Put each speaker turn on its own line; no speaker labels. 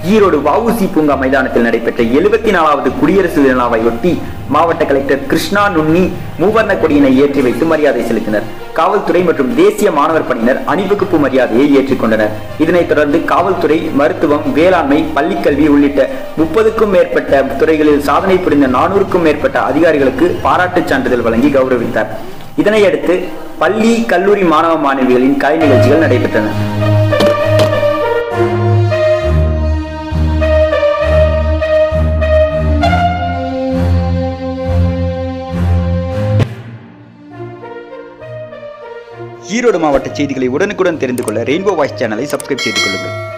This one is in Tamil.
ஈரோடு வஉசி பூங்கா மைதானத்தில் நடைபெற்ற எழுபத்தி நாலாவது குடியரசு தினவிழாவையொட்டி மாவட்ட கலெக்டர் கிருஷ்ணா நுண்ணி மூவர்ண கொடியினை ஏற்றி வைத்து மரியாதை செலுத்தினர் காவல்துறை மற்றும் தேசிய மாணவர் பணியினர் அணிவகுப்பு மரியாதையை ஏற்றுக்கொண்டனர் இதனைத் தொடர்ந்து காவல்துறை மருத்துவம் வேளாண்மை பள்ளிக்கல்வி உள்ளிட்ட முப்பதுக்கும் மேற்பட்ட துறைகளில் சாதனை புரிந்த நானூறுக்கும் மேற்பட்ட அதிகாரிகளுக்கு பாராட்டுச் சான்றிதழ் வழங்கி கௌரவித்தார் இதனையடுத்து பள்ளி கல்லூரி மாணவ மாணவிகளின் கலை நிகழ்ச்சிகள் நடைபெற்றன ஈரோடு மாவட்ட செய்திகளை உடனுக்குடன் தெரிந்து கொள்ள ரெயின்போ வாய்ஸ் சேனலை சப்ஸ்கிரைப் செய்து கொள்ளுங்கள்